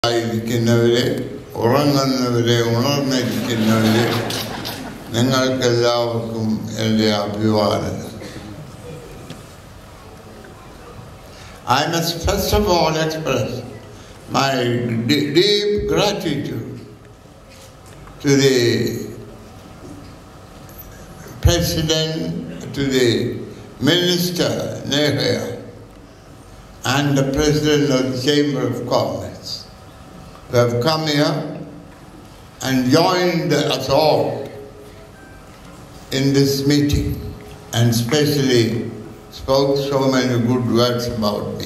ആയിരിക്കുന്നവരെ ഉറങ്ങുന്നവരെ ഉണർന്നിരിക്കുന്നവരെ നിങ്ങൾക്കെല്ലാവർക്കും എൻ്റെ അഭിവാദനം I must first of all express my d- deep gratitude to the President, to the Minister Nehaya, and the President of the Chamber of Commerce who have come here and joined us all in this meeting and especially spoke so many good words about me.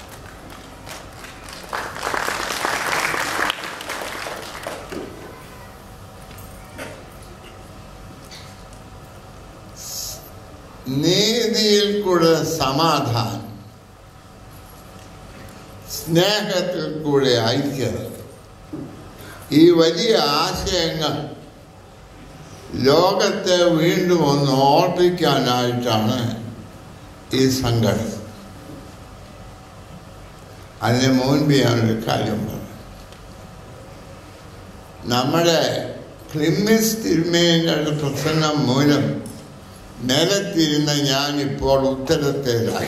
നീതിയിൽ കൂടെ സമാധാനം സ്നേഹത്തിൽ കൂടെ ഐക്യത ഈ വലിയ ആശയങ്ങൾ ലോകത്തെ വീണ്ടും ഒന്ന് ഓർപ്പിക്കാനായിട്ടാണ് ഈ സംഘടന അതിന് മുൻപ് ഞാനൊരു കാര്യം പറഞ്ഞു നമ്മുടെ ക്ലിമ്മിസ് തിരുമേനിയുടെ പ്രസംഗം മൂലം നിലത്തിരുന്ന ഞാനിപ്പോൾ ഉത്തരത്തേലായി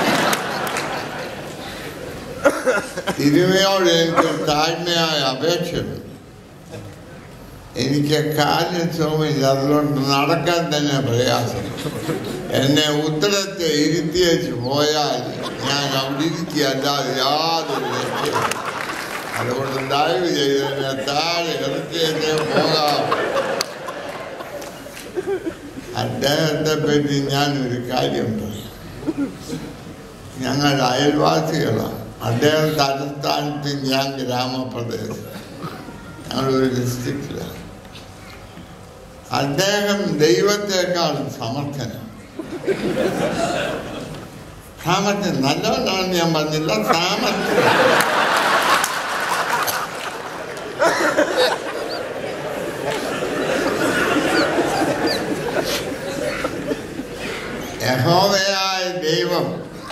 തിരുമയോട് എനിക്ക് താഴ്മയായ അപേക്ഷയുണ്ട് എനിക്ക് കാലിന് സുഖമില്ല അതുകൊണ്ട് നടക്കാൻ തന്നെ പ്രയാസം എന്നെ ഉത്തരത്തെ ഇരുത്തി വെച്ച് പോയാൽ ഞാൻ അവിടെ ഇരിക്കുകയല്ലാതെ യാതൊരു ലക്ഷ്യം അതുകൊണ്ട് ദയവ് ചെയ്ത് എന്നെ താഴെ ഇറക്കിയേ പോകാം അദ്ദേഹത്തെ പറ്റി ഞാനൊരു കാര്യം പറയാം ഞങ്ങൾ അയൽവാസികളാണ് അദ്ദേഹം തലസ്ഥാനത്ത് ഞാൻ ഗ്രാമപ്രദേശം ഞങ്ങളൊരു ഡിസ്ട്രിക്റ്റിലാണ് അദ്ദേഹം ദൈവത്തെക്കാൾ സമർത്ഥനാണ് സാമർത്ഥ്യം നല്ലവനാണെന്ന് ഞാൻ പറഞ്ഞില്ല സാമർത്ഥ്യം യഹോവയായ ദൈവം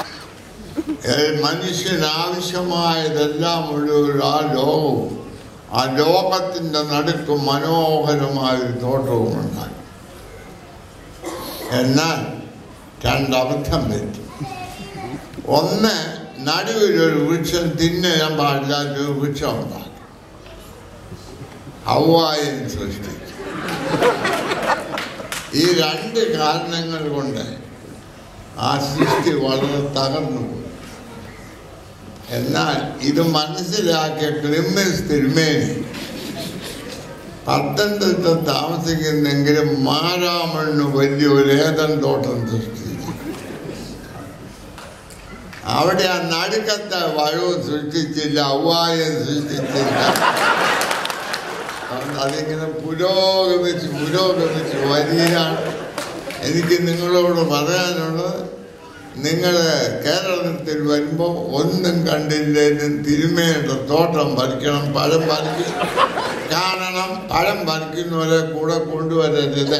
മനുഷ്യന് ആവശ്യമായതെല്ലാം ഉള്ള ആ ലോകവും ആ ലോകത്തിൻ്റെ നടുക്ക് മനോഹരമായ ഒരു തോട്ടവും ഉണ്ടായി എന്നാൽ രണ്ടർത്ഥം പറ്റി ഒന്ന് നടുവിലൊരു വൃക്ഷം തിന്നാൻ പാടില്ലാത്ത ഒരു വൃക്ഷം ഉണ്ടാക്കി ഹവായും സൃഷ്ടിച്ചു ഈ രണ്ട് കാരണങ്ങൾ കൊണ്ട് ആ സൃഷ്ടി വളരെ തകർന്നു പോയി എന്നാൽ ഇത് മനസ്സിലാക്കിയ ക്ലിമ്മിസ് തിരുമേനി പത്തനംതിട്ട താമസിക്കുന്നെങ്കിലും മാരാമണ്ണ് വലിയൊരു ഏതൻ തോട്ടം സൃഷ്ടിച്ചു അവിടെ ആ നടുക്കത്തെ വഴവും സൃഷ്ടിച്ചില്ല ഔവായം സൃഷ്ടിച്ചില്ല അതുകൊണ്ട് അതിങ്ങനെ പുരോഗമിച്ച് പുരോഗമിച്ച് വരികയാണ് എനിക്ക് നിങ്ങളോട് പറയാനുള്ളത് നിങ്ങൾ കേരളത്തിൽ വരുമ്പോൾ ഒന്നും കണ്ടില്ലേലും തിരുമേന്റെ തോട്ടം പറിക്കണം പഴം പറിക്കും കാണണം പഴം പറിക്കുന്നവരെ കൂടെ കൊണ്ടുവരരുത്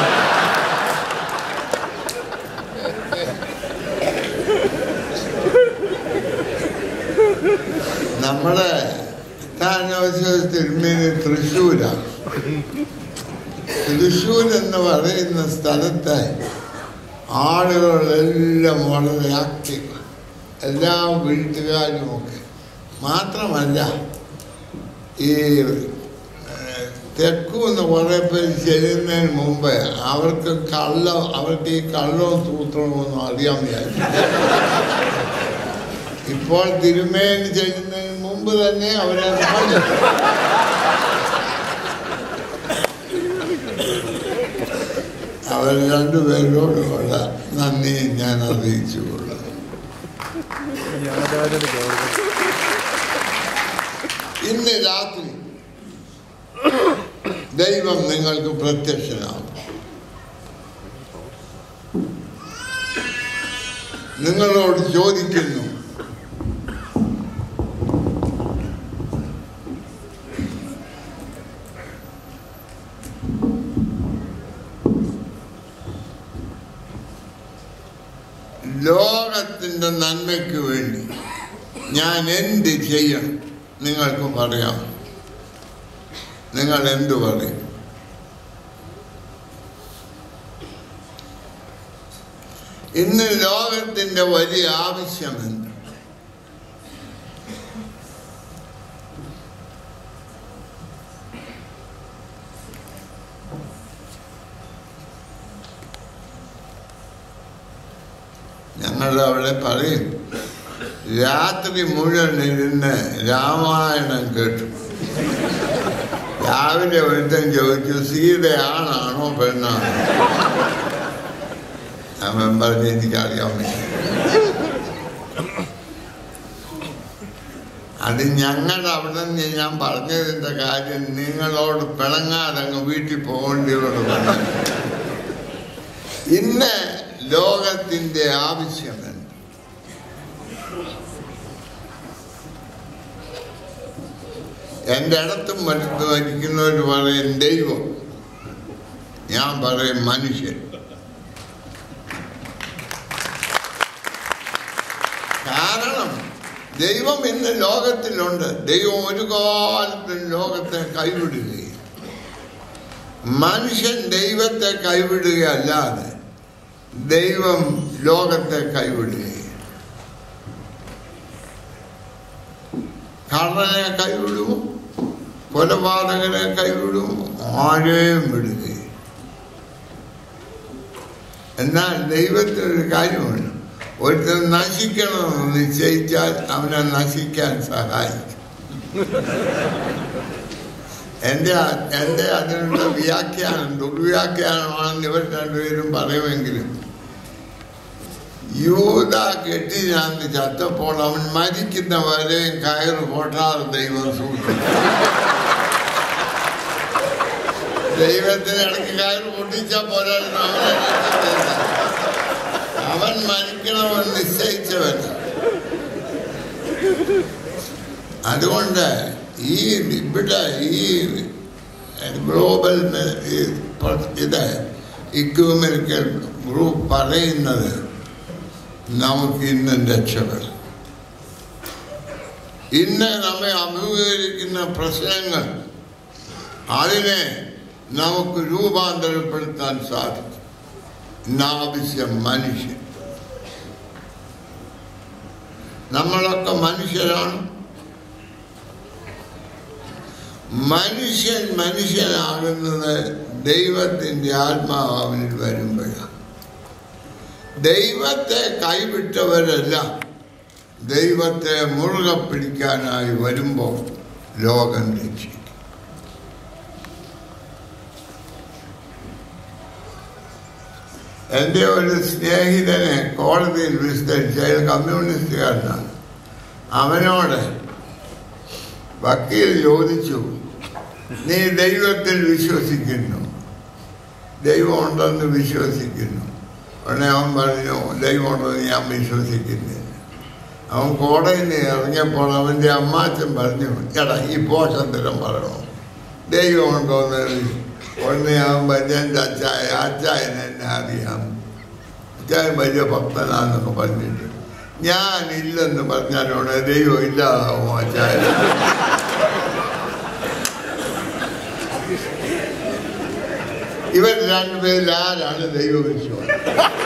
നമ്മുടെ സ്ഥാനവശ തിരുമേനി തൃശ്ശൂരാണ് തൃശ്ശൂർ എന്ന് പറയുന്ന സ്ഥലത്തെ ആളുകളെല്ലാം വളരെ ആക്റ്റീവ് എല്ലാ വീട്ടുകാരുമൊക്കെ മാത്രമല്ല ഈ തെക്കുന്ന് കുറേ പേര് ചെല്ലുന്നതിന് മുമ്പ് അവർക്ക് കള്ള അവർക്ക് ഈ കള്ളവും സൂത്രവും ഒന്നും അറിയാൻ വിചാരിച്ചു ഇപ്പോൾ തിരുമേനി ചെല്ലുന്നതിന് മുമ്പ് തന്നെ അവരെ പറഞ്ഞു അവർ രണ്ടുപേരോടുമുള്ള നന്ദി ഞാൻ അറിയിച്ചുകൊള്ളുന്നു ഇന്ന് രാത്രി ദൈവം നിങ്ങൾക്ക് പ്രത്യക്ഷനാകും നിങ്ങളോട് ചോദിക്കുന്നു ലോകത്തിൻ്റെ നന്മയ്ക്ക് വേണ്ടി ഞാൻ എന്ത് ചെയ്യണം നിങ്ങൾക്ക് പറയാം നിങ്ങൾ എന്തു പറയും ഇന്ന് ലോകത്തിന്റെ വലിയ ആവശ്യമെന്ത് ഞങ്ങളുടെ അവിടെ പറയും രാത്രി മുഴുവൻ ഇരുന്ന് രാമായണം കേട്ടു രാവിലെ ഒരുത്തൻ ചോദിച്ചു സീത ആണാണോ പെണ്ണാണോ അവൻ പറഞ്ഞ് എനിക്കറിയാൻ പറ്റും അത് ഞങ്ങളുടെ അവിടെ നിന്ന് ഞാൻ പറഞ്ഞതിന്റെ കാര്യം നിങ്ങളോട് പിണങ്ങാതെ അങ്ങ് വീട്ടിൽ പോകേണ്ടിയോട് പറഞ്ഞു ഇന്ന് ലോകത്തിന്റെ ആവശ്യമുണ്ട് എൻ്റെ ഇടത്തും വലത്തും ഇരിക്കുന്നവർ പറയും ദൈവം ഞാൻ പറയും മനുഷ്യൻ കാരണം ദൈവം ഇന്ന് ലോകത്തിലുണ്ട് ദൈവം ഒരു കാലത്തും ലോകത്തെ കൈവിടുകയും മനുഷ്യൻ ദൈവത്തെ കൈവിടുകയല്ലാതെ ദൈവം ലോകത്തെ കൈവിടുകയും കള്ളനെ കൈവിടുമോ കൊലപാതകനെ കൈവിടുമോ ആരെയും വിടുകയും എന്നാൽ ദൈവത്തിനൊരു കാര്യമുണ്ട് ഒരുത്തൻ നശിക്കണമെന്ന് നിശ്ചയിച്ചാൽ അവനെ നശിക്കാൻ സഹായിക്കും എൻ്റെ എൻ്റെ അതിനുള്ള വ്യാഖ്യാനം ദുർവ്യാഖ്യാനമാണെന്ന് ഇവർ രണ്ടുപേരും പറയുമെങ്കിലും യൂത കെട്ടി ഞാൻ ചത്തപ്പോൾ അവൻ മരിക്കുന്ന വരെയും കയറ് പൊട്ടാതെ ദൈവം സൂക്ഷിച്ചു ദൈവത്തിന് ഇടയ്ക്ക് കയറ് പൊട്ടിച്ചാൽ പോരായിരുന്നു അവനെ രക്ഷിച്ചില്ല. അവൻ മരിക്കണമെന്ന് നിശ്ചയിച്ചവൻ അതുകൊണ്ട് ഈ ഇവിടെ ഈ ഗ്ലോബൽ ഈ പ്ര- ഇത് ഇക്യൂമെനിക്കൽ ഗ്രൂപ്പ് പറയുന്നത് നമുക്ക് ഇന്നും രക്ഷപ്പെടാം ഇന്ന് നമ്മെ അഭിമുഖീകരിക്കുന്ന പ്രശ്നങ്ങൾ അതിനെ നമുക്ക് രൂപാന്തരപ്പെടുത്താൻ സാധിക്കും ഇന്നാവശ്യം മനുഷ്യൻ നമ്മളൊക്കെ മനുഷ്യരാണ് മനുഷ്യൻ മനുഷ്യനാകുന്നത് ദൈവത്തിൻ്റെ ആത്മാവ് അവനിൽ വരുമ്പോഴാണ് ദൈവത്തെ കൈവിട്ടവരെല്ലാം ദൈവത്തെ മുറുകെ പിടിക്കാനായി വരുമ്പോൾ ലോകം രക്ഷിക്കും എൻ്റെ ഒരു സ്നേഹിതനെ കോടതിയിൽ വിസ്തരിച്ച അയാൾ കമ്മ്യൂണിസ്റ്റുകാരനാണ് അവനോട് വക്കീൽ ചോദിച്ചു നീ ദൈവത്തിൽ വിശ്വസിക്കുന്നു ദൈവമുണ്ടെന്ന് വിശ്വസിക്കുന്നു ഉടനെ അവൻ പറഞ്ഞു ദൈവമുണ്ടെന്ന് ഞാൻ വിശ്വസിക്കുന്നില്ല അവൻ കോടതിയിൽ നിന്ന് ഇറങ്ങിയപ്പോൾ അവൻ്റെ അമ്മാച്ചൻ പറഞ്ഞു എടാ ഈ പോഷന്തരം പറയണോ ദൈവമുണ്ടോന്ന് ഉടനെ അവൻ പറഞ്ഞ എൻ്റെ അച്ചായ അച്ചായൻ എന്നെ അറിയാം അച്ചായൻ വലിയ ഭക്തനാന്നൊക്കെ പറഞ്ഞിട്ട് ഞാനില്ലെന്ന് പറഞ്ഞാലോടെ ദൈവം ഇല്ലാതാവും അച്ചായൻ ഇവർ രണ്ടുപേരിൽ ആരാണ് ദൈവവിശ്വാസം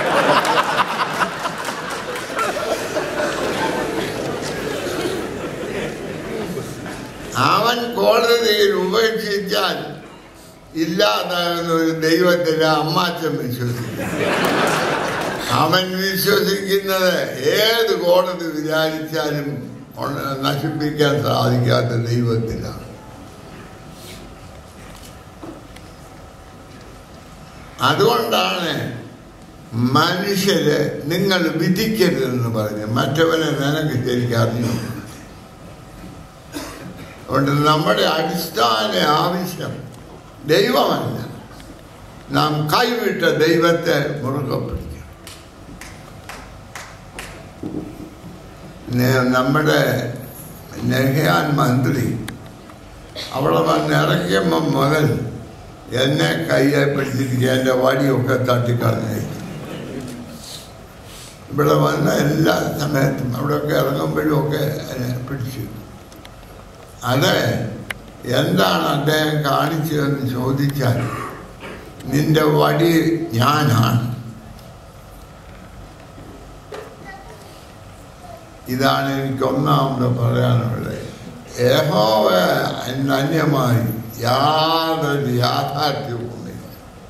അവൻ കോടതിയിൽ ഉപേക്ഷിച്ചാൽ ഇല്ലാതാകുന്ന ഒരു ദൈവത്തിലെ അമ്മാച്ചൻ വിശ്വസിക്കും അവൻ വിശ്വസിക്കുന്നത് ഏത് കോടതി വിചാരിച്ചാലും ഉണ- നശിപ്പിക്കാൻ സാധിക്കാത്ത ദൈവത്തിലാണ് അതുകൊണ്ടാണ് മനുഷ്യര് നിങ്ങൾ വിധിക്കരുതെന്ന് പറഞ്ഞു മറ്റവനെ നിനക്ക് ശരിക്കും അറിഞ്ഞു അതുകൊണ്ട് നമ്മുടെ അടിസ്ഥാന ആവശ്യം ദൈവമല്ല നാം കൈവിട്ട ദൈവത്തെ മുറുകെ പിടിക്കണം നെ- നമ്മുടെ നെഹ്യാൻ മന്ത്രി അവിടെ വന്ന് ഇറക്കിയപ്പം മുതൽ എന്നെ കയ്യെ പിടിച്ചിരിക്കുക എൻ്റെ വടിയൊക്കെ തട്ടിക്കളഞ്ഞു ഇവിടെ വന്ന എല്ലാ സമയത്തും അവിടെയൊക്കെ ഇറങ്ങുമ്പോഴും ഒക്കെ എന്നെ പിടിച്ചു അത് എന്താണ് അദ്ദേഹം കാണിച്ചതെന്ന് ചോദിച്ചാൽ നിന്റെ വടി ഞാനാണ് ഇതാണ് എനിക്ക് ഒന്നാമത് പറയാനുള്ളത് യഹോവ അന്യമായി യാതൊരു യാഥാർത്ഥ്യവുമില്ല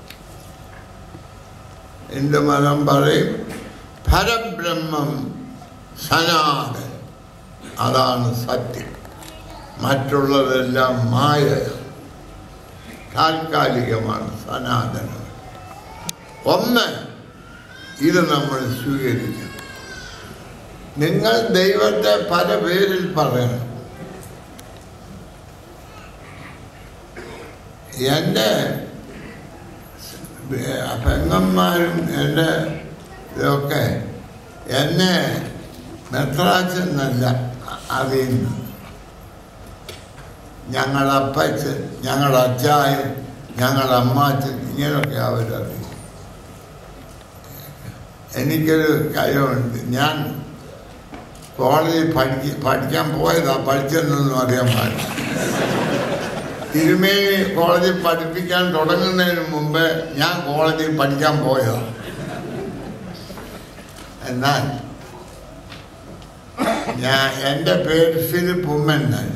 എൻ്റെ മനം പറയും പരബ്രഹ്മം സനാതൻ അതാണ് സത്യം മറ്റുള്ളതെല്ലാം മായ താൽക്കാലികമാണ് സനാതനം ഒന്ന് ഇത് നമ്മൾ സ്വീകരിക്കണം നിങ്ങൾ ദൈവത്തെ പല പേരിൽ പറയണം എൻ്റെ പെങ്ങന്മാരും എൻ്റെ ഇതൊക്കെ എന്നെ മെത്രാച്ചെന്നല്ല അറിയുന്നത് ഞങ്ങളുടെ അപ്പച്ചൻ ഞങ്ങളുടെ അച്ചായൻ ഞങ്ങളുടെ അമ്മാച്ചൻ ഇങ്ങനെയൊക്കെ അവരറിയും എനിക്കൊരു കാര്യമുണ്ട് ഞാൻ കോളേജിൽ പഠിക്ക പഠിക്കാൻ പോയതാ പഠിച്ചെന്നൊന്നും അറിയാൻ പാടില്ല തിരുമേനി കോളേജിൽ പഠിപ്പിക്കാൻ തുടങ്ങുന്നതിന് മുമ്പ് ഞാൻ കോളേജിൽ പഠിക്കാൻ പോയതാണ് എന്നാൽ ഞാൻ എൻ്റെ പേര് ഫിലിപ്പ് ഉമ്മന്നാണ്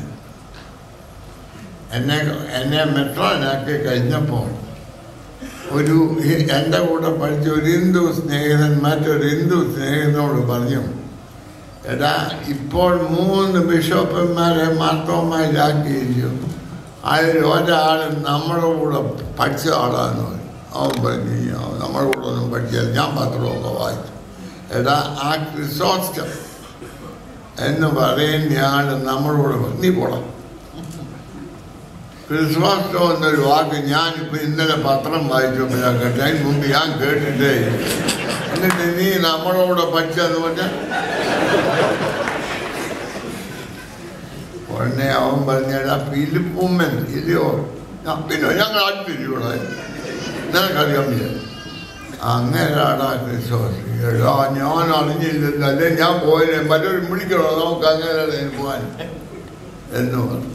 എന്നെ എന്നെ മെട്രോനാക്കി കഴിഞ്ഞപ്പോൾ ഒരു എൻ്റെ കൂടെ പഠിച്ച ഒരു ഹിന്ദു സ്നേഹിതൻ മറ്റൊരു ഹിന്ദു സ്നേഹിതനോട് പറഞ്ഞു എടാ ഇപ്പോൾ മൂന്ന് ബിഷപ്പന്മാരെ മാർത്തോമാരാക്കിയിരിക്കും അതിൽ ഒരാൾ നമ്മുടെ കൂടെ പഠിച്ച ആളാണ് അവൻ പറഞ്ഞു നമ്മുടെ കൂടെ ഒന്നും പഠിച്ചാൽ ഞാൻ പത്രമൊക്കെ വായിച്ചു എടാ ആ ക്രിസോസ്റ്റം എന്ന് പറയുന്നയാൾ നമ്മളോട് നീ പോടാം ക്രിസ്മസ് എന്നൊരു വാക്ക് ഞാനിപ്പോൾ ഇന്നലെ പത്രം വായിച്ചപ്പോൾ ഞാൻ കേട്ടു അതിന് മുമ്പ് ഞാൻ കേട്ടിട്ടേ എന്നിട്ട് നീ നമ്മളോട് പഠിച്ചെന്ന് പറഞ്ഞാൽ ഉടനെ അവൻ പറഞ്ഞാ ഫിലിപ്പുമ്മൻ ഇല്ലയോ പിന്നെ ഞങ്ങൾ അടുത്തിരിക്കൂടെ നിനക്കറിയാൻ വയ്യ അങ്ങനെയാടാ ക്രിസ്മസ് എടാ ഞാൻ അറിഞ്ഞില്ലല്ലോ അല്ലെ ഞാൻ പോയില്ലേ മറ്റൊരു വിളിക്കണോ നമുക്ക് അങ്ങനെ പോകാൻ എന്ന് പറഞ്ഞു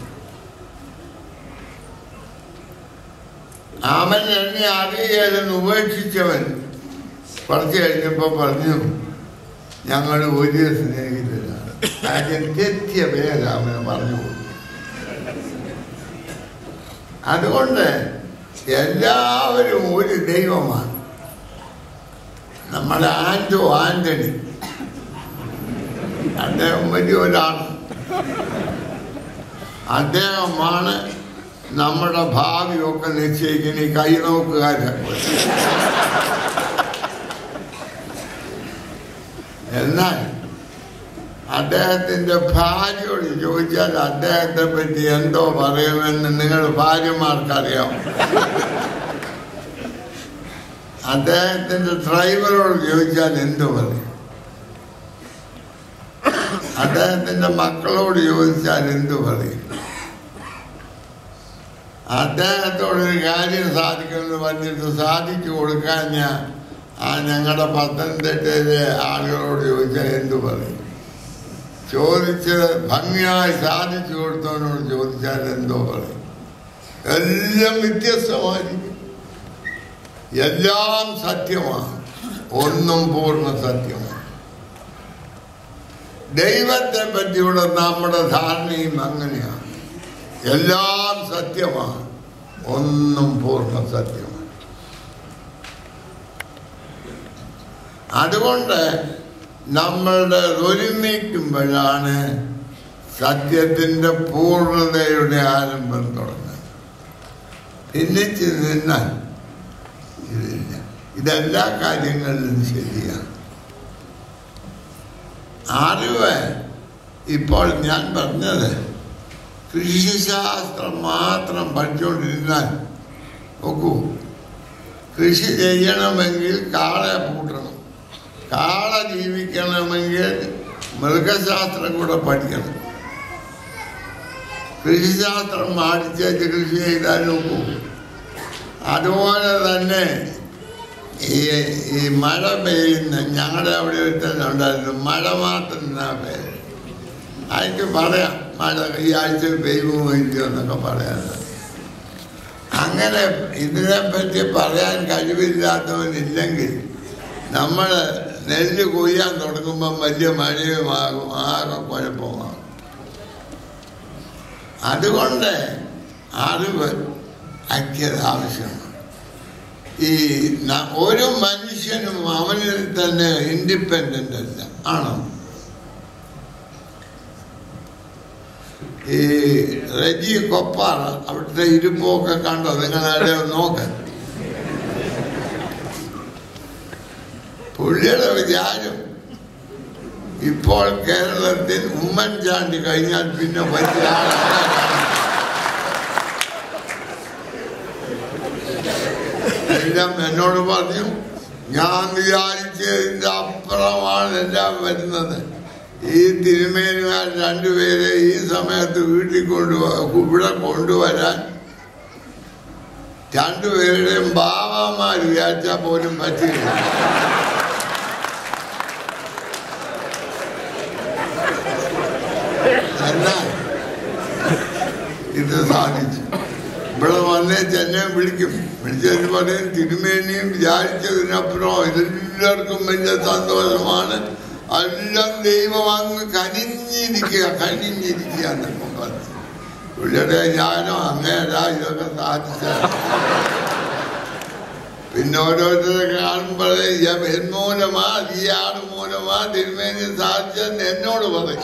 അവൻ എന്നെ അറിയാതെന്ന് ഉപേക്ഷിച്ചവൻ കുറച്ച് കഴിഞ്ഞപ്പോൾ പറഞ്ഞു ഞങ്ങൾ ഒരു സ്നേഹിതരാണ് കാര്യം തെറ്റിയ പേര് അവന് പറഞ്ഞു കൊടുത്തു അതുകൊണ്ട് എല്ലാവരും ഒരു ദൈവമാണ് നമ്മുടെ ആൻറ്റോ ആന്റണി അദ്ദേഹം വലിയ ഒരാളാണ് അദ്ദേഹമാണ് നമ്മുടെ ഭാവിയൊക്കെ നിശ്ചയിക്കുന്ന ഈ കൈ നോക്കുകാരെ എന്നാൽ അദ്ദേഹത്തിന്റെ ഭാര്യയോട് ചോദിച്ചാൽ അദ്ദേഹത്തെ പറ്റി എന്തോ പറയുമെന്ന് നിങ്ങൾ ഭാര്യമാർക്കറിയാം അദ്ദേഹത്തിന്റെ ഡ്രൈവറോട് ചോദിച്ചാൽ എന്തു പറയും അദ്ദേഹത്തിന്റെ മക്കളോട് ചോദിച്ചാൽ എന്തു പറയും അദ്ദേഹത്തോടൊരു കാര്യം സാധിക്കുമെന്ന് പറഞ്ഞിട്ട് സാധിച്ചു കൊടുക്കാൻ ഞാൻ ആ ഞങ്ങളുടെ പത്തനംതിട്ടയിലെ ആളുകളോട് ചോദിച്ചാൽ എന്തു പറയും ചോദിച്ച് ഭംഗിയായി സാധിച്ചു കൊടുത്തവനോട് ചോദിച്ചാൽ എന്തോ പറയും എല്ലാം വ്യത്യസ്തമായിരിക്കും എല്ലാം സത്യമാണ് ഒന്നും പൂർണ്ണ സത്യമാണ് ദൈവത്തെ പറ്റിയുള്ള നമ്മുടെ ധാരണയും അങ്ങനെയാണ് എല്ലാം സത്യമാണ് ഒന്നും പൂർണ്ണ സത്യമാണ് അതുകൊണ്ട് നമ്മളുടെ ഒരുമിക്കുമ്പോഴാണ് സത്യത്തിൻ്റെ പൂർണ്ണതയുടെ ആരംഭം തുടങ്ങുന്നത് ഭിന്നിച്ച് നിന്നാൽ ഇതില്ല ഇതെല്ലാ കാര്യങ്ങളിലും ശരിയാണ് അറിവ് ഇപ്പോൾ ഞാൻ പറഞ്ഞത് കൃഷിശാസ്ത്രം മാത്രം പഠിച്ചുകൊണ്ടിരുന്നാൽ നോക്കൂ കൃഷി ചെയ്യണമെങ്കിൽ കാളയെ പൂട്ടണം കാള ജീവിക്കണമെങ്കിൽ മൃഗശാസ്ത്രം കൂടെ പഠിക്കണം കൃഷിശാസ്ത്രം മാടിച്ചേച്ച് കൃഷി ചെയ്താൽ നോക്കൂ അതുപോലെ തന്നെ ഈ ഈ മഴ പെയ്യുന്ന ഞങ്ങളുടെ അവിടെ ഒരുത്തന്നെ ഉണ്ടായിരുന്നു മഴ മാറ്റുന്ന പേര് അതിക്ക് പറയാം മഴ ഈ ആഴ്ച പെയ്യുമോ ഇല്ലയോ എന്നൊക്കെ പറയാനുള്ളത് അങ്ങനെ ഇതിനെപ്പറ്റി പറയാൻ കഴിവില്ലാത്തവനില്ലെങ്കിൽ നമ്മൾ നെല്ല് കൊയ്യാൻ തുടങ്ങുമ്പം വലിയ മഴയുമാകും ആകെ കുഴപ്പമാകും അതുകൊണ്ട് അറിവ് ഐക്യത ആവശ്യമാണ് ഈ ന- ഒരു മനുഷ്യനും അവനിൽ തന്നെ ഇൻഡിപെൻഡൻ്റ് അല്ല ആണോ ഈ റെജി കൊപ്പാറ അവിടുത്തെ ഇരുപ്പൊക്കെ കണ്ടോ നിങ്ങളവിടെ നോക്ക പുള്ളിയുടെ വിചാരം ഇപ്പോൾ കേരളത്തിൽ ഉമ്മൻചാണ്ടി കഴിഞ്ഞാൽ പിന്നെ വലിയ ആളാണ് എല്ലാം എന്നോട് പറഞ്ഞു ഞാൻ വിചാരിച്ചതിൻ്റെ അപ്പുറമാണ് എല്ലാം വരുന്നത് ഈ തിരുമേനിമാർ രണ്ടുപേരെ ഈ സമയത്ത് വീട്ടിൽ കൊണ്ടുപോ ഇവിടെ കൊണ്ടുവരാൻ രണ്ടുപേരുടെയും ബാബാമാർ വിചാരിച്ചാൽ പോലും പറ്റില്ല എന്നാൽ ഇത് സാധിച്ചു ഇവിടെ വന്നേ ചെന്നെ വിളിക്കും വിളിച്ചതിന് പറയും തിരുമേനിയും വിചാരിച്ചതിനപ്പുറം എല്ലാവർക്കും വലിയ സന്തോഷമാണ് എല്ലാം ദൈവം അങ്ങ് കനിഞ്ഞിരിക്കുക കനിഞ്ഞിരിക്കുക എന്നൊക്കെ പറഞ്ഞു പുള്ളിയുടെ ഞാനോ അങ്ങേരാ ഇതൊക്കെ സാധിച്ച പിന്നെ ഓരോരുത്തരെ കാണുമ്പോഴേ മൂലമാ ഇയാൾ മൂലമാ തിരുമേനി സാധിച്ചെന്ന് എന്നോട് പറയും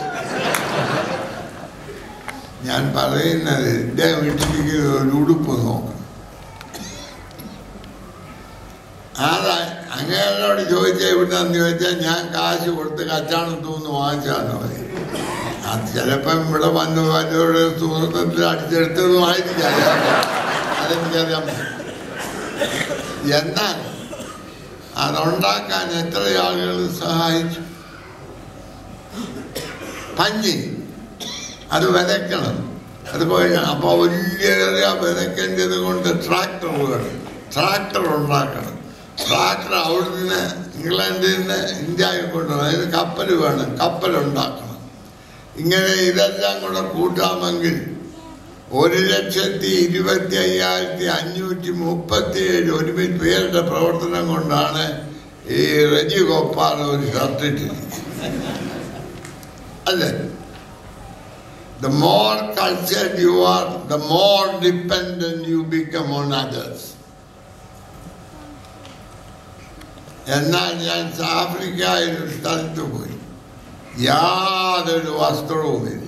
ഞാൻ പറയുന്നത് എൻ്റെ വീട്ടിലേക്ക് ഒരു ഉടുപ്പ് നോക്കണം ആരാ അങ്ങേരോട് ചോദിച്ചാൽ എവിടുന്നാന്ന് ചോദിച്ചാൽ ഞാൻ കാശ് കൊടുത്ത് കച്ചാണത്തു നിന്ന് വാങ്ങിച്ചാന്ന് പറയും അത് ചിലപ്പം ഇവിടെ വന്ന് വല്ലവരുടെ സുഹൃത്തത്തിൽ അടിച്ചെടുത്തതും ആയിരിക്കാം അതെനിക്കറിയാൻ പറ്റും. എന്നാൽ അതുണ്ടാക്കാൻ എത്ര ആളുകൾ സഹായിച്ചു പഞ്ഞി അത് വിതയ്ക്കണം അത് കഴിഞ്ഞ അപ്പോൾ വലിയ വിതയ്ക്കേണ്ടത് കൊണ്ട് ട്രാക്ടർ വേണം ട്രാക്ടർ ഉണ്ടാക്കണം ട്രാക്ടർ അവിടുന്ന് ഇംഗ്ലണ്ടിൽ നിന്ന് ഇന്ത്യയിൽ കൊണ്ടുവരണം അതിന് കപ്പൽ വേണം കപ്പൽ ഉണ്ടാക്കണം ഇങ്ങനെ ഇതെല്ലാം കൂടെ കൂട്ടാമെങ്കിൽ ഒരു ലക്ഷത്തി ഇരുപത്തി അയ്യായിരത്തി അഞ്ഞൂറ്റി മുപ്പത്തി ഏഴ് ഒരുമിച്ച് പേരുടെ പ്രവർത്തനം കൊണ്ടാണ് ഈ റജി ഗോപ്പാൽ ഒരു ഷർട്ടിട്ടിരിക്കുന്നത് അല്ലേ The more cultured you are, the more dependent you become on others. എന്നാൽ ഞാൻ ആഫ്രിക്കയിൽ ഒരു സ്ഥലത്ത് പോയി യാതൊരു വസ്ത്രവുമില്ല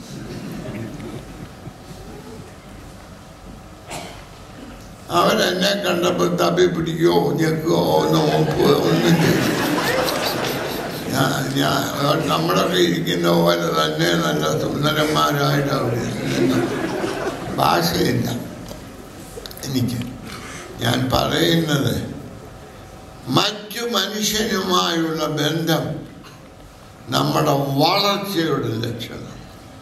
അവരെന്നെ കണ്ടപ്പോൾ തപ്പി പിടിക്കുകയോ ഞെക്കുകയോ നോക്കുകയോ ഒന്നും ചെയ്തു ഞാൻ ഞാൻ നമ്മളൊക്കെ ഇരിക്കുന്ന പോലെ തന്നെ നല്ല സുന്ദരന്മാരായിട്ട് അവിടെ ഇരുന്നു. ഭാഷയില്ല എനിക്ക് ഞാൻ പറയുന്നത് മറ്റു മനുഷ്യനുമായുള്ള ബന്ധം നമ്മുടെ വളർച്ചയുടെ ലക്ഷണം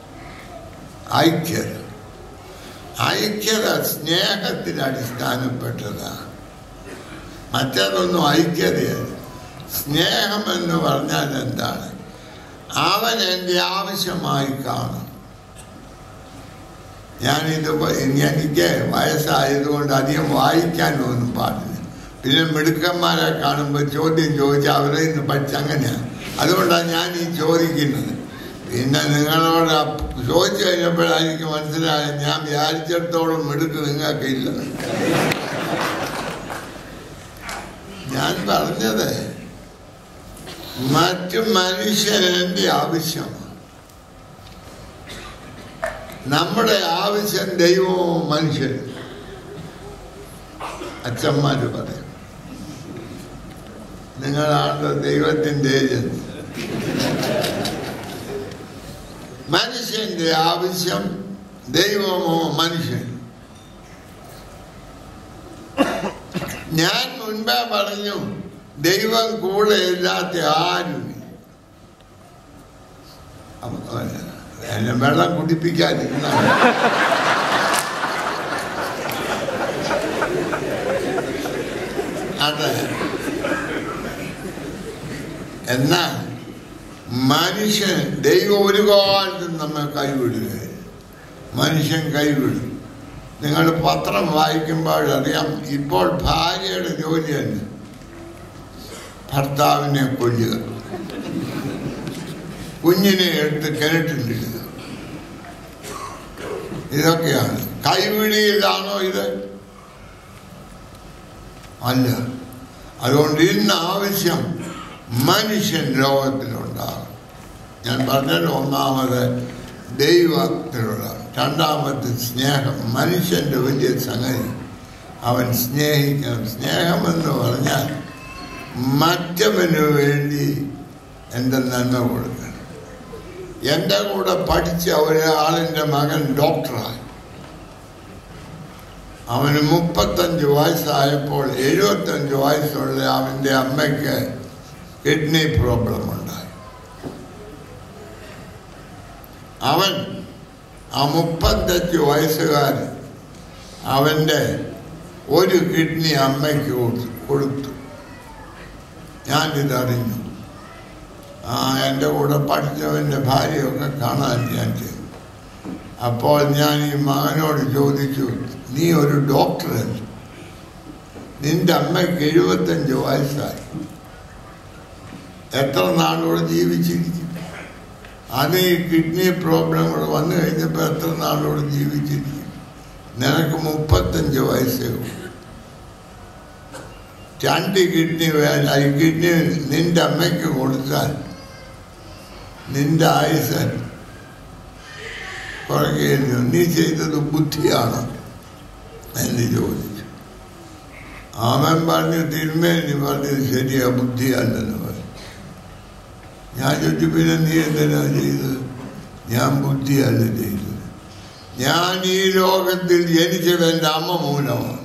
ഐക്യത ഐക്യത സ്നേഹത്തിന് അടിസ്ഥാനപ്പെട്ടതാണ് മറ്റേതൊന്നും ഐക്യതയല്ല സ്നേഹം എന്ന് പറഞ്ഞാൽ എന്താണ് അവൻ എൻ്റെ ആവശ്യമായി കാണും ഞാനിത് പ- എനിക്ക് വയസ്സായതുകൊണ്ട് അധികം വായിക്കാനൊന്നും പാടില്ല പിന്നെ മിടുക്കന്മാരെ കാണുമ്പോൾ ചോദ്യം ചോദിച്ചാൽ അവരെ ഇന്ന് പഠിച്ചങ്ങനെയാണ് അതുകൊണ്ടാണ് ഞാൻ ഈ ചോദിക്കുന്നത് പിന്നെ നിങ്ങളോട് അപ്പ് ചോദിച്ചു കഴിഞ്ഞപ്പോഴാണ് എനിക്ക് മനസ്സിലായത് ഞാൻ വിചാരിച്ചിടത്തോളം മിടുക്ക് നിങ്ങൾക്കില്ല ഞാൻ പറഞ്ഞത് മറ്റു മനുഷ്യന്റെ ആവശ്യമാണ് നമ്മുടെ ആവശ്യം ദൈവവും മനുഷ്യനും അച്ഛന്മാര് പറയും നിങ്ങളാണ് ദൈവത്തിന്റെ ഏജൻസി മനുഷ്യന്റെ ആവശ്യം ദൈവമോ മനുഷ്യൻ ഞാൻ മുൻപേ പറഞ്ഞു ദൈവം കൂടെ ഇല്ലാത്ത ആരും എന്നെ വെള്ളം കുടിപ്പിക്കാതിരുന്ന അതെ എന്നാൽ മനുഷ്യൻ ദൈവം ഒരു കാലത്തും നമ്മെ കൈവിടുകയില്ല മനുഷ്യൻ കൈവിടും നിങ്ങൾ പത്രം വായിക്കുമ്പോഴറിയാം ഇപ്പോൾ ഭാര്യയുടെ ജോലി തന്നെ ഭർത്താവിനെ കൊല്ലുക കുഞ്ഞിനെ എടുത്ത് കിണറ്റിലിടുക ഇതൊക്കെയാണ് കൈവിടിയിലാണോ ഇത് അല്ല അതുകൊണ്ട് ഇന്ന് ആവശ്യം മനുഷ്യൻ ലോകത്തിലുണ്ടാകും ഞാൻ പറഞ്ഞല്ലോ ഒന്നാമത് ദൈവത്തിലുള്ള രണ്ടാമത് സ്നേഹം മനുഷ്യന്റെ വലിയ സംഗതി അവൻ സ്നേഹിക്കണം സ്നേഹമെന്ന് പറഞ്ഞാൽ മറ്റവന് വേണ്ടി എൻ്റെ നന്മ കൊടുക്കണം എൻ്റെ കൂടെ പഠിച്ച ഒരാളിൻ്റെ മകൻ ഡോക്ടറായി അവന് മുപ്പത്തഞ്ച് വയസ്സായപ്പോൾ എഴുപത്തഞ്ച് വയസ്സുള്ള അവൻ്റെ അമ്മയ്ക്ക് കിഡ്നി പ്രോബ്ലം ഉണ്ടായി അവൻ ആ മുപ്പത്തഞ്ച് വയസ്സുകാരൻ അവൻ്റെ ഒരു കിഡ്നി അമ്മയ്ക്ക് കൊടുത്തു കൊടുത്തു ഞാനിതറിഞ്ഞു ആ എൻ്റെ കൂടെ പഠിച്ചവൻ്റെ ഭാര്യയൊക്കെ കാണാൻ ഞാൻ ചെയ്തു അപ്പോൾ ഞാൻ ഈ മകനോട് ചോദിച്ചു നീ ഒരു ഡോക്ടറല്ല നിന്റെ അമ്മയ്ക്ക് എഴുപത്തഞ്ച് വയസ്സായി എത്ര നാളോട് ജീവിച്ചിരിക്കും അത് ഈ കിഡ്നി പ്രോബ്ലങ്ങൾ വന്നു കഴിഞ്ഞപ്പോൾ എത്ര നാളോട് ജീവിച്ചിരിക്കും നിനക്ക് മുപ്പത്തഞ്ച് വയസ്സേ ഉള്ളൂ രണ്ട് കിഡ്നി വേല ഈ കിഡ്നി നിന്റെ അമ്മയ്ക്ക് കൊടുത്താൽ നിന്റെ ആയുസ് കുറയ്ക്കുന്നു നീ ചെയ്തത് ബുദ്ധിയാണോ എന്ന് ചോദിച്ചു അവൻ പറഞ്ഞു തിരുമേനി പറഞ്ഞത് ശരിയാ ബുദ്ധിയല്ലെന്ന് പറഞ്ഞു ഞാൻ ചോദിച്ചു പിന്നെ നീ എന്തിനാ ചെയ്തത് ഞാൻ ബുദ്ധിയല്ല ചെയ്തത് ഞാൻ ഈ ലോകത്തിൽ ജനിച്ചത് എൻ്റെ അമ്മ മൂലമാണ്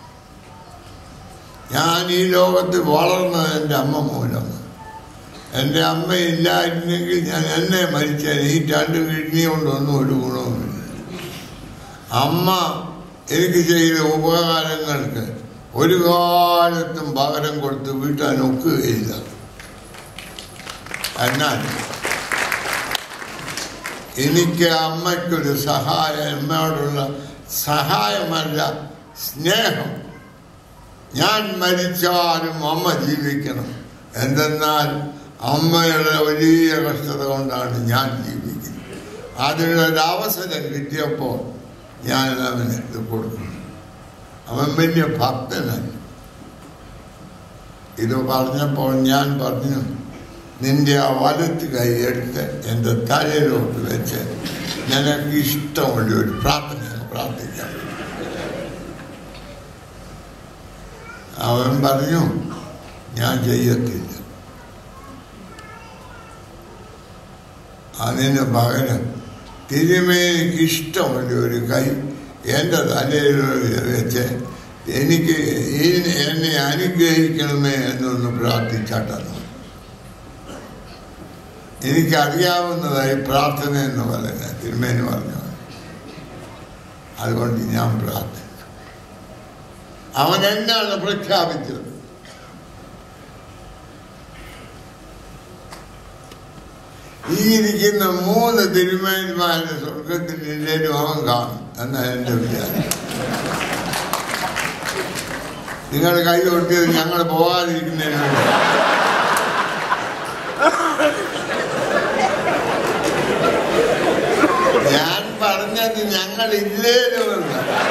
ഞാൻ ഈ ലോകത്തിൽ വളർന്നത് എൻ്റെ അമ്മ മൂലമാണ് എൻ്റെ അമ്മ ഇല്ലായിരുന്നെങ്കിൽ ഞാൻ എന്നെ മരിച്ചാൽ ഈ രണ്ട് കിഡ്നി കൊണ്ടൊന്നും ഒരു ഗുണവുമില്ല അമ്മ എനിക്ക് ചെയ്ത ഉപകാരങ്ങൾക്ക് ഒരു കാലത്തും പകരം കൊടുത്ത് വീട്ടാൻ ഒക്കുകയില്ല എന്നാൽ എനിക്ക് അമ്മയ്ക്കൊരു സഹായം അമ്മയോടുള്ള സഹായമല്ല സ്നേഹം ഞാൻ മരിച്ചാലും അമ്മ ജീവിക്കണം എന്തെന്നാൽ അമ്മയുടെ വലിയ കഷ്ടത കൊണ്ടാണ് ഞാൻ ജീവിക്കുന്നത് അതിനൊരു അവസരം കിട്ടിയപ്പോൾ ഞാൻ അവന് ഇത് കൊടുക്കുന്നു അവൻ വലിയ ഭക്തനാണ് ഇത് പറഞ്ഞപ്പോൾ ഞാൻ പറഞ്ഞു നിന്റെ ആ വലത്ത് കൈ എടുത്ത് എൻ്റെ തലയിലോട്ട് വെച്ച് നിനക്ക് ഇഷ്ടമുള്ള ഒരു പ്രാർത്ഥന പ്രാർത്ഥിക്കാം അവൻ പറഞ്ഞു ഞാൻ ചെയ്യത്തില്ല അതിന് പകരം തിരുമേനിക്ക് ഇഷ്ടമുള്ള ഒരു കൈ എൻ്റെ തലയിൽ വെച്ച് എനിക്ക് ഈ എന്നെ അനുഗ്രഹിക്കണമേ എന്നൊന്ന് പ്രാർത്ഥിച്ചാട്ടെന്ന് എനിക്കറിയാവുന്നതായി പ്രാർത്ഥന എന്ന് പറയുന്നത് തിരുമേനി പറഞ്ഞു അതുകൊണ്ട് ഞാൻ പ്രാർത്ഥിച്ചു അവൻ എന്നാണ് പ്രഖ്യാപിച്ചത് ഈ ഇരിക്കുന്ന മൂന്ന് തിരുമേനിമാരുടെ സ്വർഗത്തിൽ ഇല്ലേലും അവൻ കാണും എന്നാണ് എൻ്റെ വിചാരം നിങ്ങൾ കൈ കൊട്ടിയത് ഞങ്ങൾ പോകാതിരിക്കുന്നതിന് വേണ്ടി ഞാൻ പറഞ്ഞത് ഞങ്ങൾ ഇല്ലേലുമല്ല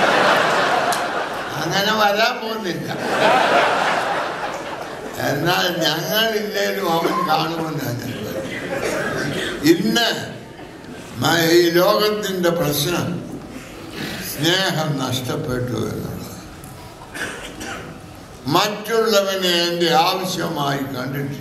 അങ്ങനെ വരാൻ പോകുന്നില്ല എന്നാൽ ഞങ്ങളില്ലേലും അവൻ കാണുമെന്നാണ് ഞാൻ പറയുന്നത്. ഇന്ന് മ- ഈ ലോകത്തിന്റെ പ്രശ്നം സ്നേഹം നഷ്ടപ്പെട്ടു എന്നുള്ളത് മറ്റുള്ളവനെ എൻ്റെ ആവശ്യമായി കണ്ടിട്ടില്ല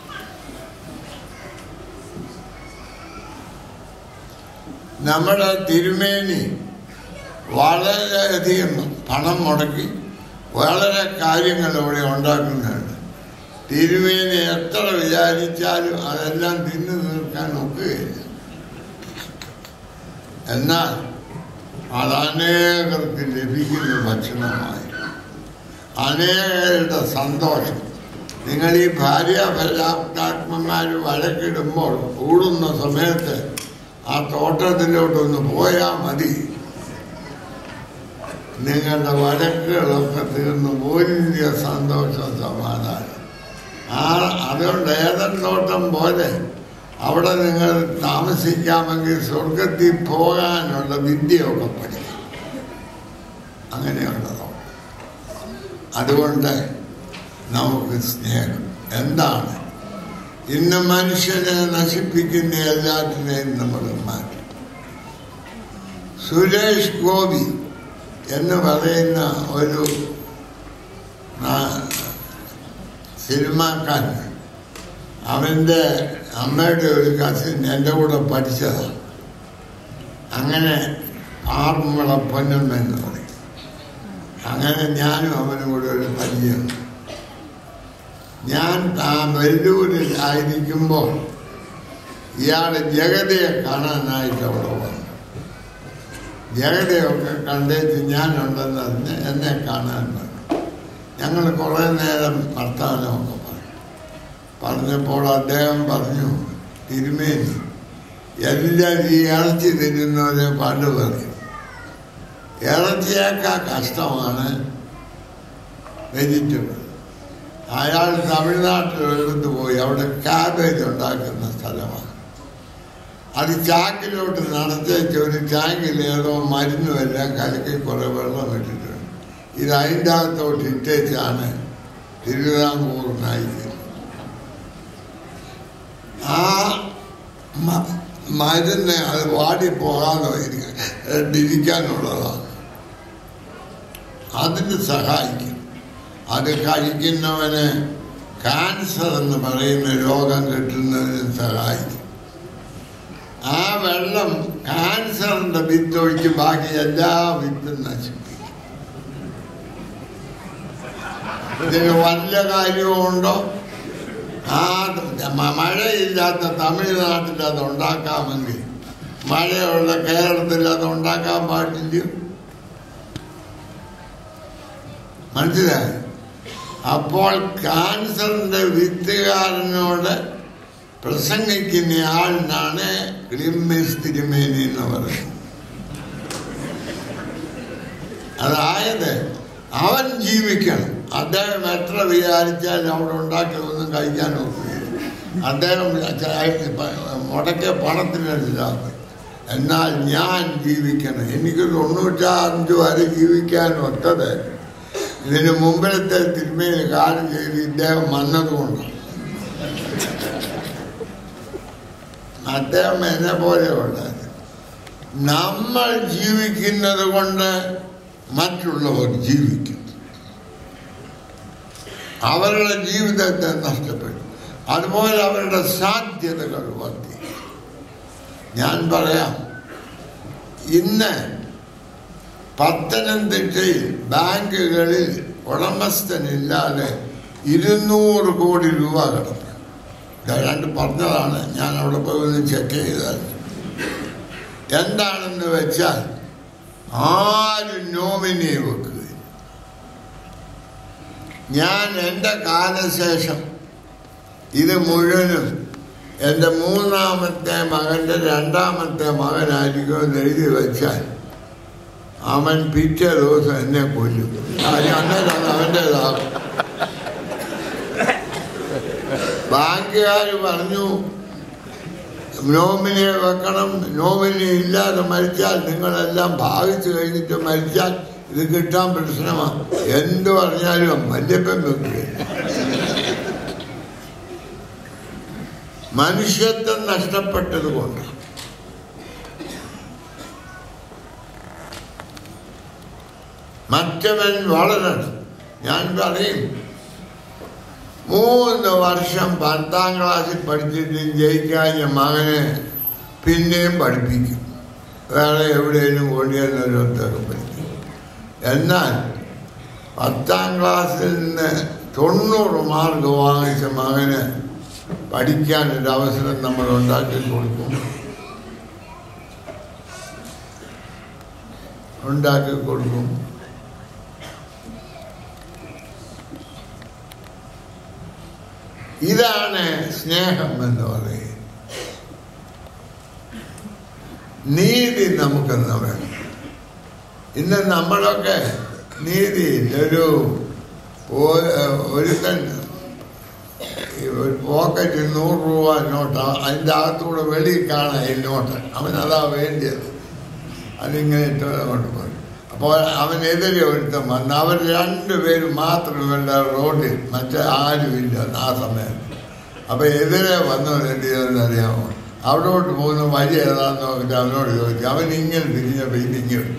നമ്മുടെ തിരുമേനി വളരെയധികം പണം മുടക്കി വളരെ കാര്യങ്ങൾ ഇവിടെ ഉണ്ടാക്കുന്നുണ്ട് തിരുമേനി എത്ര വിചാരിച്ചാലും അതെല്ലാം തിന്നു തീർക്കാൻ ഒക്കുകയില്ല എന്നാൽ അത് അനേകർക്ക് ലഭിക്കുന്ന ഭക്ഷണമായി അനേകരുടെ സന്തോഷം നിങ്ങൾ ഈ ഭാര്യ ഭരാത്മാത്മന്മാർ വഴക്കിടുമ്പോൾ കൂടുന്ന സമയത്ത് ആ തോട്ടത്തിലോട്ടൊന്ന് പോയാൽ മതി നിങ്ങളുടെ വഴക്കുകളൊക്കെ തീർന്ന് വലിയ സന്തോഷം സമാധാനം ആ അതുകൊണ്ട് ഏതൻ തോട്ടം പോലെ അവിടെ നിങ്ങൾ താമസിക്കാമെങ്കിൽ സ്വർഗത്തിൽ പോകാനുള്ള വിദ്യയൊക്കെ പഠിക്കും അങ്ങനെയുള്ളതോ അതുകൊണ്ട് നമുക്ക് സ്നേഹം എന്താണ് ഇന്ന് മനുഷ്യനെ നശിപ്പിക്കുന്ന എല്ലാറ്റിനെയും നമ്മൾ മാറ്റും സുരേഷ് ഗോപി എന്ന് പറയുന്ന ഒരു സിനിമാക്കാരൻ അവൻ്റെ അമ്മയുടെ ഒരു കസിൻ എൻ്റെ കൂടെ പഠിച്ചതാണ് അങ്ങനെ ആറുമുള പൊന്നമ്മ എന്ന് പറയും അങ്ങനെ ഞാനും അവനും കൂടെ ഒരു പരിചയം ഞാൻ ആ വെല്ലൂരിൽ ആയിരിക്കുമ്പോൾ ഇയാൾ ജഗതയെ കാണാനായിട്ട് അവിടെ വന്നു ജഗതയൊക്കെ കണ്ടേച്ച് ഞാനുണ്ടെന്ന് അറിഞ്ഞ് എന്നെ കാണാൻ വന്നു ഞങ്ങൾ കുറേ നേരം വർത്തമാനമൊക്കെ പറഞ്ഞു പറഞ്ഞപ്പോൾ അദ്ദേഹം പറഞ്ഞു തിരുമേനി എല്ലാവരും ഈ ഇറച്ചി തിന്നുന്നവരെ പണ്ട് പറയും ഇറച്ചിയേക്കാൾ കഷ്ടമാണ് വെജിറ്റബിൾ അയാൾ തമിഴ്നാട്ടിൽ ഒരിടത്ത് പോയി അവിടെ ക്യാബേജ് ഉണ്ടാക്കുന്ന സ്ഥലമാണ് അത് ചാക്കിലോട്ട് നടത്തേച്ച് ഒരു ചാക്കിൽ ഏതോ മരുന്നും എല്ലാം കലക്കി കുറേ വെള്ളം ഇട്ടിട്ടുണ്ട് ഇത് അതിൻ്റെ അകത്തോട്ട് ഇട്ടേച്ചാണ് തിരുവിതാംകൂർ നയിക്കുന്നത് ആ മരുന്ന് അത് വാടിപ്പോകാതെ ഇരിക്കാനുള്ളതാണ് അതിന് സഹായിക്കും അത് കഴിക്കുന്നവന് ക്യാൻസർ എന്ന് പറയുന്ന രോഗം കിട്ടുന്നതിന് സഹായിക്കും ആ വെള്ളം ക്യാൻസറിന്റെ വിത്ത് ഒഴിച്ച് ബാക്കി എല്ലാ വിത്തും നശിപ്പിക്കും ഇതിന് വല്ല കാര്യവുമുണ്ടോ ആ മഴയില്ലാത്ത തമിഴ്നാട്ടിൽ അത് ഉണ്ടാക്കാമെങ്കിൽ മഴയുള്ള കേരളത്തിൽ അത് ഉണ്ടാക്കാൻ പാടില്ല മനസ്സിലായി അപ്പോൾ ക്യാൻസറിന്റെ വിത്തുകാരനോട് പ്രസംഗിക്കുന്ന ആളിനാണ് ക്ലിമ്മിസ് തിരുമേനി എന്ന് പറയുന്നത് അതായത് അവൻ ജീവിക്കണം അദ്ദേഹം എത്ര വിചാരിച്ചാലും അവിടെ ഉണ്ടാക്കിയൊന്നും കഴിക്കാൻ ഒക്കുകയില്ല അദ്ദേഹം മുടക്കിയ പണത്തിനല്ല എന്നാൽ ഞാൻ ജീവിക്കണം എനിക്ക് തൊണ്ണൂറ്റഞ്ച് വരെ ജീവിക്കാൻ ഒത്തത് ഇതിന് മുമ്പിലത്തെ തിരുമേനി കാര്യം ചെയ്ത് ഇദ്ദേഹം വന്നതുകൊണ്ടാണ് അദ്ദേഹം എന്നെ പോലെയുള്ളത് നമ്മൾ ജീവിക്കുന്നത് കൊണ്ട് മറ്റുള്ളവർ ജീവിക്കും അവരുടെ ജീവിതത്തെ നഷ്ടപ്പെടും അതുപോലെ അവരുടെ സാധ്യതകൾ വർദ്ധിക്കും ഞാൻ പറയാം ഇന്ന് പത്തനംതിട്ടയിൽ ബാങ്കുകളിൽ ഉടമസ്ഥനില്ലാതെ ഇരുന്നൂറ് കോടി രൂപ കിടക്കും രണ്ട് പറഞ്ഞതാണ് ഞാൻ അവിടെ പോയി ഒന്ന് ചെക്ക് ചെയ്താൽ എന്താണെന്ന് വെച്ചാൽ ആരും നോമിനി വെക്കുക ഞാൻ എൻ്റെ കാലശേഷം ഇത് മുഴുവനും എൻ്റെ മൂന്നാമത്തെ മകൻ്റെ രണ്ടാമത്തെ മകനായിരിക്കും എന്ന് എഴുതി വെച്ചാൽ അവൻ പിറ്റേ ദിവസം എന്നെ കൊല്ലും അന്നേരം അത് അവൻ്റെതാകും ബാങ്കുകാർ പറഞ്ഞു നോമിനിയെ വെക്കണം നോമിനി ഇല്ലാതെ മരിച്ചാൽ നിങ്ങളെല്ലാം ഭാവിച്ചു കഴിഞ്ഞിട്ട് മരിച്ചാൽ ഇത് കിട്ടാൻ പ്രശ്നമാണ് എന്ത് പറഞ്ഞാലും വല്യപ്പൻ വെക്കുകയില്ല മനുഷ്യത്വം നഷ്ടപ്പെട്ടത് കൊണ്ട് മറ്റവൻ വളരണം ഞാൻ പറയും മൂന്ന് വർഷം പത്താം ക്ലാസ്സിൽ പഠിച്ചിട്ട് ജയിക്കാഞ്ഞ മകനെ പിന്നെയും പഠിപ്പിക്കും വേറെ എവിടെയെങ്കിലും കൊണ്ടുവരുന്നവരൊത്തൊക്കെ പഠിക്കും എന്നാൽ പത്താം ക്ലാസ്സിൽ നിന്ന് തൊണ്ണൂറ് മാർക്ക് വാങ്ങിച്ച മകന് പഠിക്കാനൊരു അവസരം നമ്മൾ ഉണ്ടാക്കി കൊടുക്കും ഉണ്ടാക്കി കൊടുക്കും ഇതാണ് സ്നേഹം എന്ന് പറയുന്നത് നീതി നമുക്കെന്ന് വേണം ഇന്ന് നമ്മളൊക്കെ നീതി ഒരു ഒ- ഒരുത്തൻ ഈ ഒരു പോക്കറ്റിൽ നൂറ് രൂപ നോട്ട് അതിൻ്റെ അകത്തൂടെ വെളിയിൽ കാണാം ഈ നോട്ട് അവനതാ വേണ്ടിയത് അതിങ്ങനെ ഇട്ട് കൊണ്ട് പോയി അപ്പോൾ അവനെതിരെ ഒരുത്തൻ വന്ന് അവർ രണ്ടുപേരും മാത്രമല്ല റോഡിൽ മറ്റേ ആരുമില്ല ആ സമയത്ത് അപ്പൊ എതിരെ വന്നവൻ എന്ത് ചെയ്തെന്ന് അറിയാമോ അവിടോട്ട് പോകുന്ന വഴി ഏതാന്ന് നോക്കിയിട്ട് അവനോട് ചോദിച്ചു അവൻ ഇങ്ങനെ തിരിഞ്ഞപ്പോൾ ഇതിങ്ങനെ എടുത്തു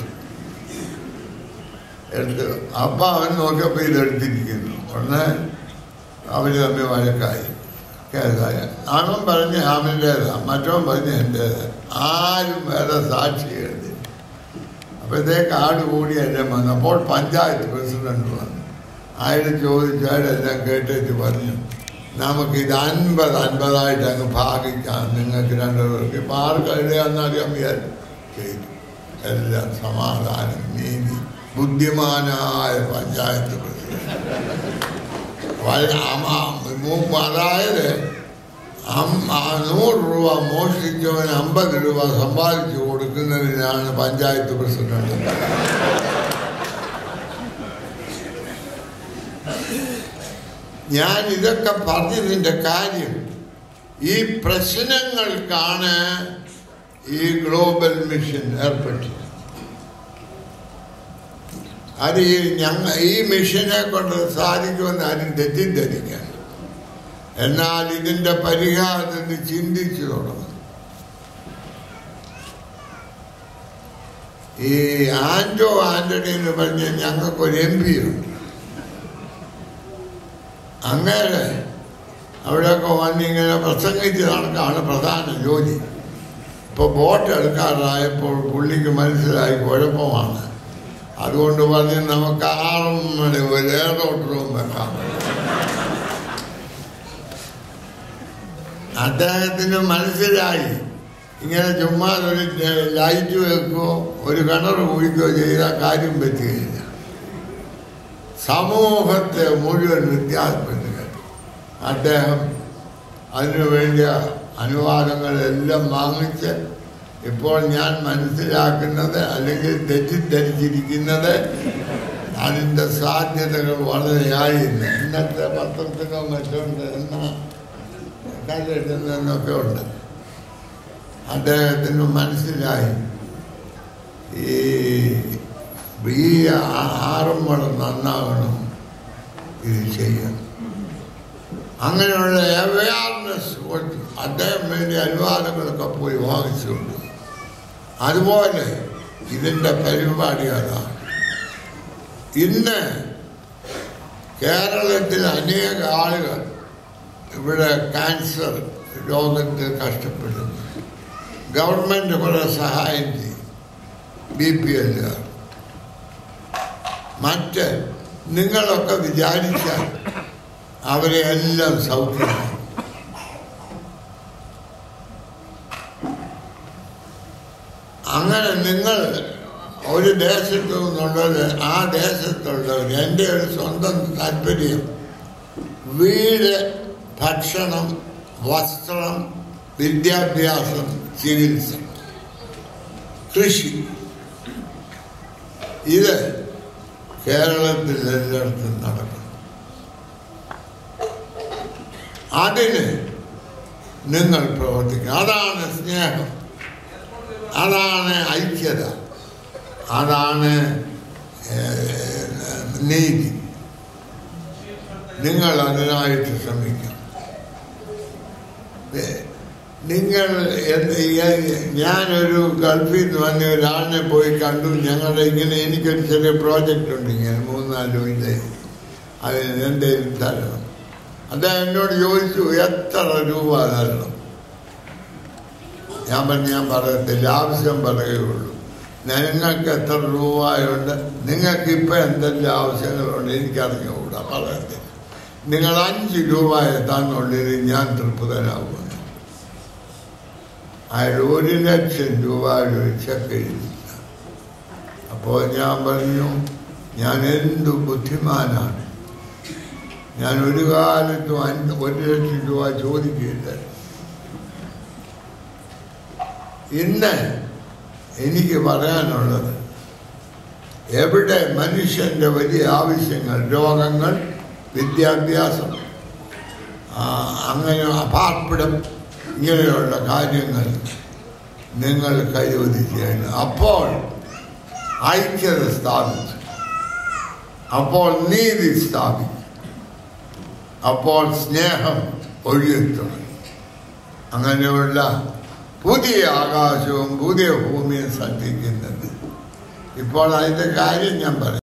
എടുത്ത് അപ്പൊ അവൻ നോക്കിയപ്പോൾ ഇതെടുത്തിരിക്കുന്നു ഉടനെ അവര് തമ്മിൽ വഴക്കായി കേസായ അവൻ പറഞ്ഞ് അവൻ്റേതാ മറ്റവൻ പറഞ്ഞ് എൻ്റേത് ആരും വേറെ സാക്ഷി എഴുതി അപ്പോഴത്തേക്ക് ആട് കൂടി എല്ലാം വന്നു അപ്പോൾ പഞ്ചായത്ത് പ്രസിഡന്റ് വന്നു അയാൾ ചോദിച്ചു അയാളെല്ലാം കേട്ടിട്ട് പറഞ്ഞു നമുക്കിത് അൻപത് അൻപതായിട്ട് അങ്ങ് ഭാഗിക്കാം നിങ്ങൾക്ക് രണ്ടുപേർക്ക് ഇപ്പം ആർക്ക് എഴുതാന്ന് അറിയാൻ വിചാരിച്ചു ചെയ്തു എല്ലാം സമാധാനം നീതി ബുദ്ധിമാനായ പഞ്ചായത്ത് പ്രസിഡന്റ് വയ- അമ- മൂ- അതായത് അം- ആ നൂറ് രൂപ മോഷ്ടിച്ചവന് അമ്പത് രൂപ സമ്പാദിച്ചു കൊടുക്കുന്നതിനാണ് പഞ്ചായത്ത് പ്രസിഡന്റ് ഞാൻ ഇതൊക്കെ പറഞ്ഞതിന്റെ കാര്യം ഈ പ്രശ്നങ്ങൾക്കാണ് ഈ ഗ്ലോബൽ മിഷൻ ഏർപ്പെട്ടത് അത് ഈ ഞങ്ങ ഈ മിഷനെ കൊണ്ട് സാധിക്കുമെന്ന് ആരും തെറ്റിദ്ധരിക്കാൻ എന്നാൽ ഇതിന്റെ പരിഹാരത്തിന് ചിന്തിച്ചു തുടങ്ങും ഈ ആന്റോ ആന്റണി എന്ന് പറഞ്ഞ ഞങ്ങൾക്കൊരു എം പി ഉണ്ട് അങ്ങനെ അവിടെയൊക്കെ വന്നിങ്ങനെ പ്രസംഗിച്ച് നടക്കാണ് പ്രധാന ജോലി ഇപ്പോൾ ബോട്ട് എടുക്കാറായപ്പോൾ പുള്ളിക്ക് മനസ്സിലായി കുഴപ്പമാണ് അതുകൊണ്ട് പറഞ്ഞ് നമുക്ക് ആറും മണി ഒരു എയർപോർട്ട് റൂം വെക്കാം അദ്ദേഹത്തിന് മനസ്സിലായി ഇങ്ങനെ ചുമ്മാ ഒരു ലൈറ്റ് വെക്കുകയോ ഒരു കിണർ കുഴിക്കുകയോ ചെയ്താൽ കാര്യം പറ്റുകയില്ല സമൂഹത്തെ മുഴുവൻ വ്യത്യാസപ്പെടുക അദ്ദേഹം അതിനു വേണ്ടിയ അനുവാദങ്ങളെല്ലാം വാങ്ങിച്ച് ഇപ്പോൾ ഞാൻ മനസ്സിലാക്കുന്നത് അല്ലെങ്കിൽ തെറ്റിദ്ധരിച്ചിരിക്കുന്നത് അതിൻ്റെ സാധ്യതകൾ വളരെയായില്ല ഇന്നത്തെ പത്രത്തിലോ മറ്റുണ്ട് എന്ന കല്ലെഴുതുന്നൊക്കെ ഉണ്ട് അദ്ദേഹത്തിന് മനസ്സിലായി ഈ ഈ ആറന്മുള നന്നാകണം ഇത് ചെയ്യാൻ അങ്ങനെയുള്ള അവയർനെസ് കൊടുത്തു അദ്ദേഹം വേണ്ടി അനുവാദങ്ങളൊക്കെ പോയി വാങ്ങിച്ചുകൊണ്ട് അതുപോലെ ഇതിൻ്റെ പരിപാടി അതാണ് ഇന്ന് കേരളത്തിൽ അനേക ആളുകൾ ഇവിടെ ക്യാൻസർ രോഗത്തിൽ കഷ്ടപ്പെടുന്നു ഗവൺമെൻറ് കുറെ സഹായം ചെയ്യും ബി പി എല്ലുകാർ മറ്റ് നിങ്ങളൊക്കെ വിചാരിച്ചാൽ അവരെ എല്ലാം സൗഖ്യമാണ് അങ്ങനെ നിങ്ങൾ ഒരു ദേശത്തു നിന്നുള്ളത് ആ ദേശത്തുള്ളവർ എൻ്റെ ഒരു സ്വന്തം താല്പര്യം വീട് ഭക്ഷണം വസ്ത്രം വിദ്യാഭ്യാസം ചികിത്സ കൃഷി ഇത് കേരളത്തിൽ എല്ലായിടത്തും നടക്കും അതിന് നിങ്ങൾ പ്രവർത്തിക്കണം അതാണ് സ്നേഹം അതാണ് ഐക്യത അതാണ് ഏഹ്, നീതി നിങ്ങൾ അതിനായിട്ട് ശ്രമിക്കണം ഏഹ്, നിങ്ങൾ എന്ത് ഈ- ഞാനൊരു ഗൾഫിൽ നിന്ന് വന്ന ഒരാളിനെ പോയി കണ്ടു ഞങ്ങളുടെ ഇങ്ങനെ എനിക്കൊരു ചെറിയ പ്രോജക്റ്റ് ഉണ്ട് ഇങ്ങനെ മൂന്നാല് ഇത് അത് എന്തെങ്കിലും തരണം അദ്ദേഹം എന്നോട് ചോദിച്ചു എത്ര രൂപ തരണം ഞാൻ പറഞ്ഞു ഞാൻ പറയത്തില്ല ആവശ്യം പറയുകയുള്ളൂ നിങ്ങൾക്ക് എത്ര രൂപയുണ്ട് നിങ്ങൾക്ക് ഇപ്പം എന്തെല്ലാം ആവശ്യങ്ങളുണ്ട് എനിക്കറിഞ്ഞുകൂടാ പറയത്തില്ല നിങ്ങൾ അഞ്ച് രൂപ എത്താന്നുള്ളിൽ ഞാൻ തൃപ്തനാകുന്നു അയാൾ ഒരു ലക്ഷം രൂപയുടെ ഒരു ചെക്ക് എഴുതി അപ്പോൾ ഞാൻ പറഞ്ഞു ഞാൻ എന്തു ബുദ്ധിമാനാണ് ഞാൻ ഒരു കാലത്തും അഞ്ച് ഒരു ലക്ഷം രൂപ ചോദിക്കില്ല ഇന്ന് എനിക്ക് പറയാനുള്ളത് എവിടെ മനുഷ്യന്റെ വലിയ ആവശ്യങ്ങൾ രോഗങ്ങൾ വിദ്യാഭ്യാസം ആ, അങ്ങനെ പാർപ്പിടം ഇങ്ങനെയുള്ള കാര്യങ്ങൾ നിങ്ങൾ കൈവരി ചെയ്യണം അപ്പോൾ ഐക്യത സ്ഥാപിച്ചു അപ്പോൾ നീതി സ്ഥാപിക്കും അപ്പോൾ സ്നേഹം ഒഴുകിത്തുടങ്ങി അങ്ങനെയുള്ള പുതിയ ആകാശവും പുതിയ ഭൂമിയും സൃഷ്ടിക്കുന്നത് ഇപ്പോൾ അതിൻ്റെ കാര്യം ഞാൻ പറയും